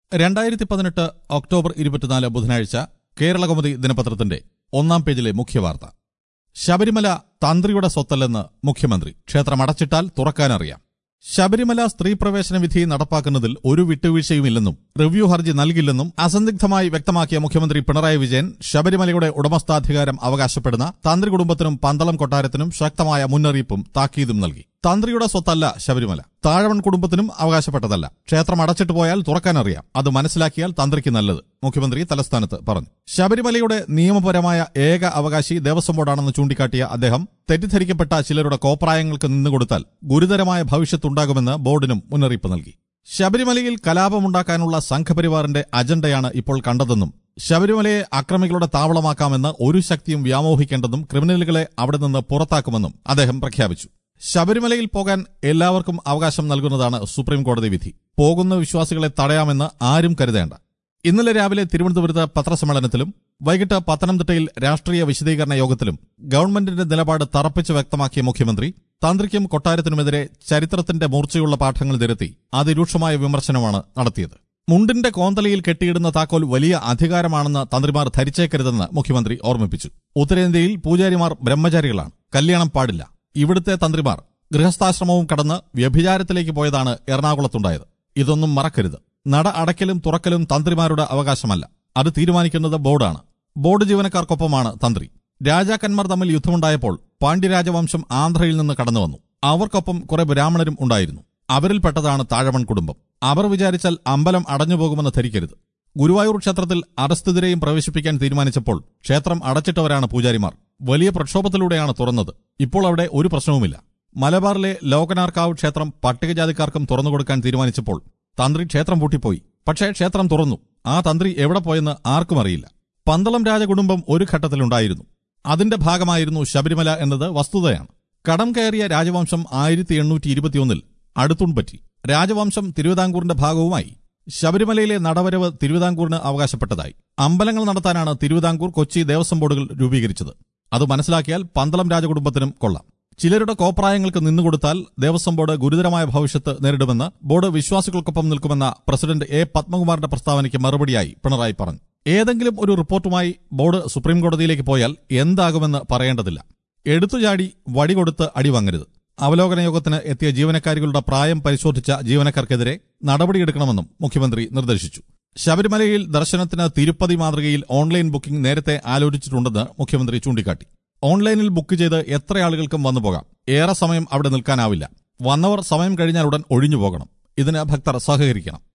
രണ്ടായിരത്തി പതിനെട്ട് ഒക്ടോബർ ഇരുപത്തിനാല് ബുധനാഴ്ച കേരളകൗമുദി ദിനപത്രത്തിന്റെ ഒന്നാം പേജിലെ മുഖ്യവാർത്ത ശബരിമല തന്ത്രിയുടെ സ്വത്തല്ലെന്ന് മുഖ്യമന്ത്രി ക്ഷേത്രം അടച്ചിട്ടാൽ തുറക്കാനറിയാം ശബരിമല സ്ത്രീ പ്രവേശന വിധി നടപ്പാക്കുന്നതിൽ ഒരു വിട്ടുവീഴ്ചയുമില്ലെന്നും റിവ്യൂ ഹർജി നൽകില്ലെന്നും അസന്ദിഗ്ധമായി വ്യക്തമാക്കിയ മുഖ്യമന്ത്രി പിണറായി വിജയൻ ശബരിമലയുടെ ഉടമസ്ഥാധികാരം അവകാശപ്പെടുന്ന തന്ത്രി കുടുംബത്തിനും പന്തളം കൊട്ടാരത്തിനും ശക്തമായ മുന്നറിയിപ്പും താക്കീതും നൽകി തന്ത്രിയുടെ സ്വത്തല്ല ശബരിമല താഴവൺ കുടുംബത്തിനും അവകാശപ്പെട്ടതല്ല ക്ഷേത്രം അടച്ചിട്ട് പോയാൽ തുറക്കാനറിയാം അത് മനസ്സിലാക്കിയാൽ തന്ത്രിക്ക് നല്ലത് മുഖ്യമന്ത്രി തലസ്ഥാനത്ത് പറഞ്ഞു ശബരിമലയുടെ നിയമപരമായ ഏക അവകാശി ദേവസ്വം ബോർഡാണെന്ന് ചൂണ്ടിക്കാട്ടിയ അദ്ദേഹം തെറ്റിദ്ധരിക്കപ്പെട്ട ചിലരുടെ കോപ്രായങ്ങൾക്ക് നിന്നുകൊടുത്താൽ ഗുരുതരമായ ഭവിഷ്യത്തുണ്ടാകുമെന്ന് ബോർഡിനും മുന്നറിയിപ്പ് നൽകി ശബരിമലയിൽ കലാപമുണ്ടാക്കാനുള്ള സംഘപരിവാറിന്റെ അജണ്ടയാണ് ഇപ്പോൾ കണ്ടതെന്നും ശബരിമലയെ അക്രമികളുടെ താവളമാക്കാമെന്ന് ഒരു ശക്തിയും വ്യാമോഹിക്കേണ്ടെന്നും ക്രിമിനലുകളെ അവിടെ നിന്ന് പുറത്താക്കുമെന്നും അദ്ദേഹം പ്രഖ്യാപിച്ചു ശബരിമലയിൽ പോകാൻ എല്ലാവർക്കും അവകാശം നൽകുന്നതാണ് സുപ്രീം കോടതി വിധി പോകുന്ന വിശ്വാസികളെ തടയാമെന്ന് ആരും കരുതേണ്ട ഇന്നലെ രാവിലെ തിരുവനന്തപുരത്ത് പത്രസമ്മേളനത്തിലും വൈകിട്ട് പത്തനംതിട്ടയിൽ രാഷ്ട്രീയ വിശദീകരണ യോഗത്തിലും ഗവൺമെന്റിന്റെ നിലപാട് തറപ്പിച്ച് വ്യക്തമാക്കിയ മുഖ്യമന്ത്രി തന്ത്രിക്കും കൊട്ടാരത്തിനുമെതിരെ ചരിത്രത്തിന്റെ മൂർച്ചയുള്ള പാഠങ്ങൾ നിരത്തി അതിരൂക്ഷമായ വിമർശനമാണ് നടത്തിയത് മുണ്ടിന്റെ കോന്തലയിൽ കെട്ടിയിടുന്ന താക്കോൽ വലിയ അധികാരമാണെന്ന് തന്ത്രിമാർ ധരിച്ചേക്കരുതെന്ന് മുഖ്യമന്ത്രി ഓർമ്മിപ്പിച്ചു ഉത്തരേന്ത്യയിൽ പൂജാരിമാർ ബ്രഹ്മചാരികളാണ് കല്യാണം പാടില്ല ഇവിടുത്തെ തന്ത്രിമാർ ഗൃഹസ്ഥാശ്രമവും കടന്ന് വ്യഭിചാരത്തിലേക്ക് പോയതാണ് എറണാകുളത്തുണ്ടായത് ഇതൊന്നും മറക്കരുത് നട അടയ്ക്കലും തുറക്കലും തന്ത്രിമാരുടെ അവകാശമല്ല അത് തീരുമാനിക്കുന്നത് ബോർഡാണ് ബോർഡ് ജീവനക്കാർക്കൊപ്പമാണ് തന്ത്രി രാജാക്കന്മാർ തമ്മിൽ യുദ്ധമുണ്ടായപ്പോൾ പാണ്ഡ്യരാജവംശം ആന്ധ്രയിൽ നിന്ന് കടന്നുവന്നു അവർക്കൊപ്പം കുറെ ബ്രാഹ്മണരും ഉണ്ടായിരുന്നു അവരിൽപ്പെട്ടതാണ് താഴവൺ കുടുംബം അവർ വിചാരിച്ചാൽ അമ്പലം അടഞ്ഞുപോകുമെന്ന് ധരിക്കരുത് ഗുരുവായൂർ ക്ഷേത്രത്തിൽ അറസ്തുതിരെയും പ്രവേശിപ്പിക്കാൻ തീരുമാനിച്ചപ്പോൾ ക്ഷേത്രം അടച്ചിട്ടവരാണ് പൂജാരിമാർ വലിയ പ്രക്ഷോഭത്തിലൂടെയാണ് തുറന്നത് ഇപ്പോൾ അവിടെ ഒരു പ്രശ്നവുമില്ല മലബാറിലെ ലോകനാർക്കാവ് ക്ഷേത്രം പട്ടികജാതിക്കാർക്കും തുറന്നുകൊടുക്കാൻ തീരുമാനിച്ചപ്പോൾ തന്ത്രി ക്ഷേത്രം പൂട്ടിപ്പോയി പക്ഷേ ക്ഷേത്രം തുറന്നു ആ തന്ത്രി എവിടെ പോയെന്ന് ആർക്കും അറിയില്ല പന്തളം രാജകുടുംബം ഒരു ഘട്ടത്തിലുണ്ടായിരുന്നു അതിന്റെ ഭാഗമായിരുന്നു ശബരിമല എന്നത് വസ്തുതയാണ് കടം കയറിയ രാജവംശം ആയിരത്തി എണ്ണൂറ്റി ഇരുപത്തിയൊന്നിൽ അടുത്തുൺപറ്റി രാജവംശം തിരുവിതാംകൂറിന്റെ ഭാഗവുമായി ശബരിമലയിലെ നടവരവ് തിരുവിതാംകൂറിന് അവകാശപ്പെട്ടതായി അമ്പലങ്ങൾ നടത്താനാണ് തിരുവിതാംകൂർ കൊച്ചി ദേവസ്വം ബോർഡുകൾ രൂപീകരിച്ചത് അത് മനസ്സിലാക്കിയാൽ പന്തളം രാജകുടുംബത്തിനും കൊള്ളാം ചിലരുടെ കോപ്രായങ്ങൾക്ക് നിന്നുകൊടുത്താൽ ദേവസ്വം ബോർഡ് ഗുരുതരമായ ഭവിഷ്യത്ത് നേരിടുമെന്ന് ബോർഡ് വിശ്വാസികൾക്കൊപ്പം നിൽക്കുമെന്ന പ്രസിഡന്റ് എ പത്മകുമാറിന്റെ പ്രസ്താവനയ്ക്ക് മറുപടിയായി പിണറായി പറഞ്ഞു ഏതെങ്കിലും ഒരു റിപ്പോർട്ടുമായി ബോർഡ് സുപ്രീം കോടതിയിലേക്ക് പോയാൽ എന്താകുമെന്ന് പറയേണ്ടതില്ല എടുത്തുചാടി വടികൊടുത്ത് അടിവാങ്ങരുത് അവലോകന യോഗത്തിന് എത്തിയ ജീവനക്കാരികളുടെ പ്രായം പരിശോധിച്ച ജീവനക്കാർക്കെതിരെ നടപടിയെടുക്കണമെന്നും മുഖ്യമന്ത്രി നിർദ്ദേശിച്ചു ശബരിമലയിൽ ദർശനത്തിന് തിരുപ്പതി മാതൃകയിൽ ഓൺലൈൻ ബുക്കിംഗ് നേരത്തെ ആലോചിച്ചിട്ടുണ്ടെന്ന് മുഖ്യമന്ത്രി ചൂണ്ടിക്കാട്ടി ഓൺലൈനിൽ ബുക്ക് ചെയ്ത് എത്ര ആളുകൾക്കും വന്നു പോകാം ഏറെ സമയം അവിടെ നിൽക്കാനാവില്ല വന്നവർ സമയം കഴിഞ്ഞാൽ ഉടൻ ഒഴിഞ്ഞു പോകണം ഇതിന് ഭക്തർ സഹകരിക്കണം